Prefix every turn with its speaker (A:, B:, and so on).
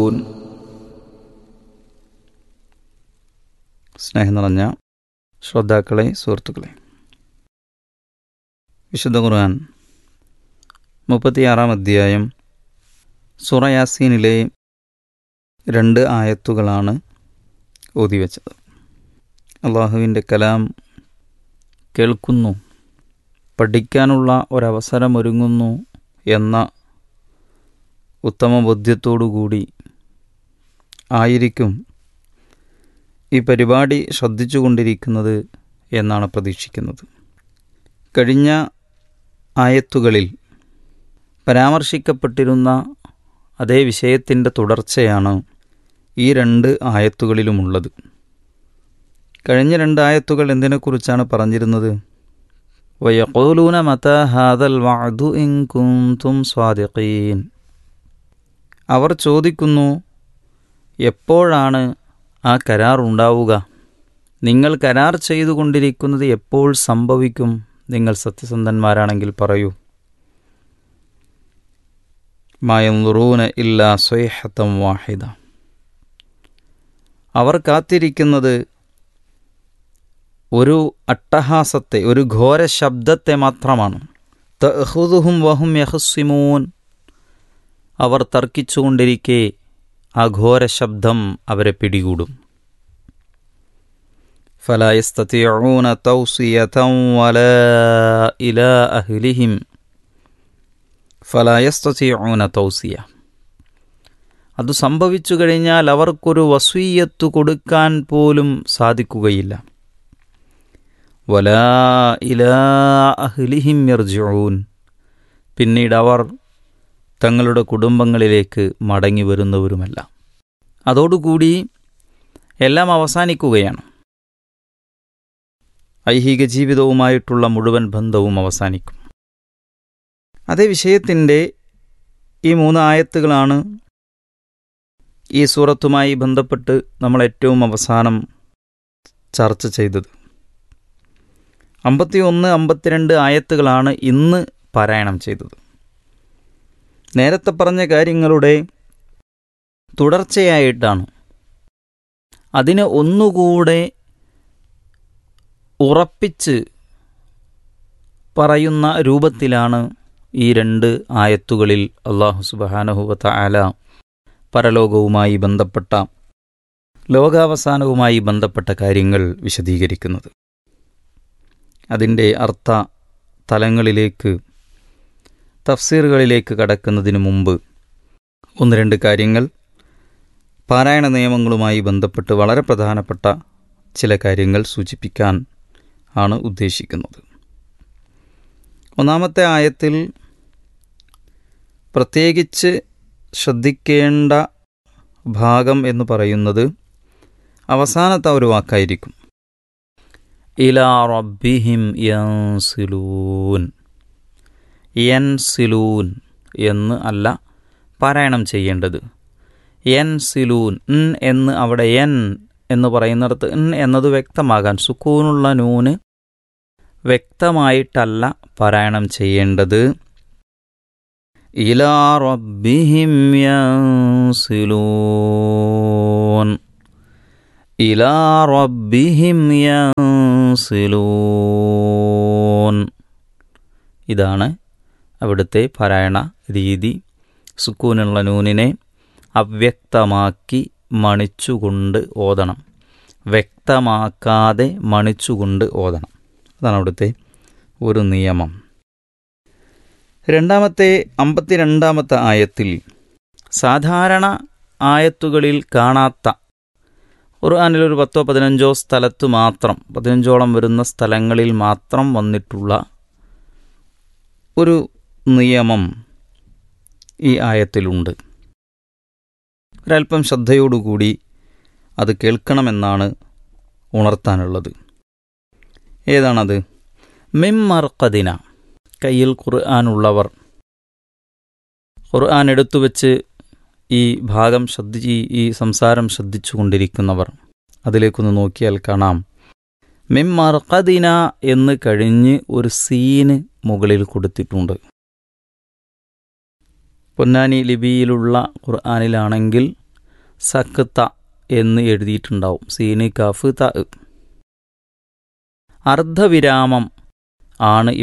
A: يعملون സ്നേഹം നിറഞ്ഞ ശ്രോതാക്കളെ സുഹൃത്തുക്കളെ വിശുദ്ധ ഖുർആൻ മുപ്പത്തിയാറാം അധ്യായം സുറ യാസീനിലെ രണ്ട് ആയത്തുകളാണ് ഓതിവെച്ചത് അള്ളാഹുവിൻ്റെ കലാം കേൾക്കുന്നു പഠിക്കാനുള്ള ഒരവസരമൊരുങ്ങുന്നു എന്ന ഉത്തമ ബോധ്യത്തോടുകൂടി ആയിരിക്കും ഈ പരിപാടി ശ്രദ്ധിച്ചുകൊണ്ടിരിക്കുന്നത് എന്നാണ് പ്രതീക്ഷിക്കുന്നത് കഴിഞ്ഞ ആയത്തുകളിൽ പരാമർശിക്കപ്പെട്ടിരുന്ന അതേ വിഷയത്തിൻ്റെ തുടർച്ചയാണ് ഈ രണ്ട് ആയത്തുകളിലുമുള്ളത് കഴിഞ്ഞ രണ്ട് ആയത്തുകൾ എന്തിനെക്കുറിച്ചാണ് പറഞ്ഞിരുന്നത് വയഖൂലൂന മത ഹാദൽ വഅദു ഇൻ കുന്തും സ്വാദിഖീൻ അവർ ചോദിക്കുന്നു എപ്പോഴാണ് ആ കരാർ ഉണ്ടാവുക നിങ്ങൾ കരാർ ചെയ്തുകൊണ്ടിരിക്കുന്നത് എപ്പോൾ സംഭവിക്കും നിങ്ങൾ സത്യസന്ധന്മാരാണെങ്കിൽ പറയൂ മായന്തുറൂന ഇല്ലാ സ്വൈഹത്തം വാഹിദ അവർ കാത്തിരിക്കുന്നത് ഒരു അട്ടഹാസത്തെ ഒരു ഘോര ശബ്ദത്തെ മാത്രമാണ് തഹുദുഹും വഹും യഹസിമൂൻ അവർ തർക്കിച്ചുകൊണ്ടിരിക്കെ ആ ഘോര ശബ്ദം അവരെ പിടികൂടും فلا يستطيعون توصية ولا إلى أهلهم فلا يستطيعون توصية അത് സംഭവിച്ചു കഴിഞ്ഞാൽ അവർക്കൊരു വസീയത്ത് കൊടുക്കാൻ പോലും സാധിക്കുകയില്ല വലാ ഇലാ അഹ്ലിഹിം യർജിഊൻ പിന്നീട് അവർ തങ്ങളുടെ കുടുംബങ്ങളിലേക്ക് മടങ്ങി വരുന്നവരുമല്ല അതോടുകൂടി എല്ലാം അവസാനിക്കുകയാണ് ഐഹിക ജീവിതവുമായിട്ടുള്ള മുഴുവൻ ബന്ധവും അവസാനിക്കും അതേ വിഷയത്തിൻ്റെ ഈ മൂന്ന് ആയത്തുകളാണ് ഈ സൂറത്തുമായി ബന്ധപ്പെട്ട് നമ്മൾ ഏറ്റവും അവസാനം ചർച്ച ചെയ്തത് അമ്പത്തിയൊന്ന് അമ്പത്തിരണ്ട് ആയത്തുകളാണ് ഇന്ന് പാരായണം ചെയ്തത് നേരത്തെ പറഞ്ഞ കാര്യങ്ങളുടെ തുടർച്ചയായിട്ടാണ് അതിനെ ഒന്നുകൂടെ ഉറപ്പിച്ച് പറയുന്ന രൂപത്തിലാണ് ഈ രണ്ട് ആയത്തുകളിൽ അള്ളാഹു സുബഹാനഹുവത്ത ആല പരലോകവുമായി ബന്ധപ്പെട്ട ലോകാവസാനവുമായി ബന്ധപ്പെട്ട കാര്യങ്ങൾ വിശദീകരിക്കുന്നത് അതിൻ്റെ അർത്ഥ തലങ്ങളിലേക്ക് തഫ്സീറുകളിലേക്ക് കടക്കുന്നതിന് മുമ്പ് ഒന്ന് രണ്ട് കാര്യങ്ങൾ പാരായണ നിയമങ്ങളുമായി ബന്ധപ്പെട്ട് വളരെ പ്രധാനപ്പെട്ട ചില കാര്യങ്ങൾ സൂചിപ്പിക്കാൻ ആണ് ഉദ്ദേശിക്കുന്നത് ഒന്നാമത്തെ ആയത്തിൽ പ്രത്യേകിച്ച് ശ്രദ്ധിക്കേണ്ട ഭാഗം എന്ന് പറയുന്നത് അവസാനത്തെ ഒരു വാക്കായിരിക്കും ഇലാ റബ്ബിഹിം യൻസിലൂൻ യൻസിലൂൻ എന്ന് അല്ല പാരായണം ചെയ്യേണ്ടത് എൻ സിലൂൻ ഇൻ എന്ന് അവിടെ എൻ എന്ന് പറയുന്നിടത്ത് ഇൻ എന്നത് വ്യക്തമാകാൻ സുക്കൂനുള്ള നൂന് വ്യക്തമായിട്ടല്ല പാരായണം ചെയ്യേണ്ടത് ഇലാ റബ്ബിഹിം യൻസിലൂൻ ഇലാ റബ്ബിഹിം യൻസിലൂൻ ഇതാണ് അവിടുത്തെ പാരായണ രീതി സുക്കൂനുള്ള നൂനിനെ അവ്യക്തമാക്കി മണിച്ചുകൊണ്ട് ഓതണം വ്യക്തമാക്കാതെ മണിച്ചുകൊണ്ട് ഓതണം അതാണ് അവിടുത്തെ ഒരു നിയമം രണ്ടാമത്തെ അമ്പത്തിരണ്ടാമത്തെ ആയത്തിൽ സാധാരണ ആയത്തുകളിൽ കാണാത്ത ഖുർആാനിൽ ഒരു പത്തോ പതിനഞ്ചോ സ്ഥലത്ത് മാത്രം പതിനഞ്ചോളം വരുന്ന സ്ഥലങ്ങളിൽ മാത്രം വന്നിട്ടുള്ള ഒരു നിയമം ഈ ആയത്തിലുണ്ട് ഒരല്പം ശ്രദ്ധയോടുകൂടി അത് കേൾക്കണമെന്നാണ് ഉണർത്താനുള്ളത് ഏതാണത് മിമ്മർക്കദിന കയ്യിൽ ഖുർആാനുള്ളവർ ഖുർആൻ എടുത്തു വെച്ച് ഈ ഭാഗം ശ്രദ്ധി ഈ സംസാരം ശ്രദ്ധിച്ചു കൊണ്ടിരിക്കുന്നവർ അതിലേക്കൊന്ന് നോക്കിയാൽ കാണാം മിമ്മർക്കദിന എന്ന് കഴിഞ്ഞ് ഒരു സീന് മുകളിൽ കൊടുത്തിട്ടുണ്ട് പൊന്നാനി ലിപിയിലുള്ള ഖുർആാനിലാണെങ്കിൽ സക്ത എന്ന് എഴുതിയിട്ടുണ്ടാവും സീന് കഫ് ത അർദ്ധവിരാമം ആണ്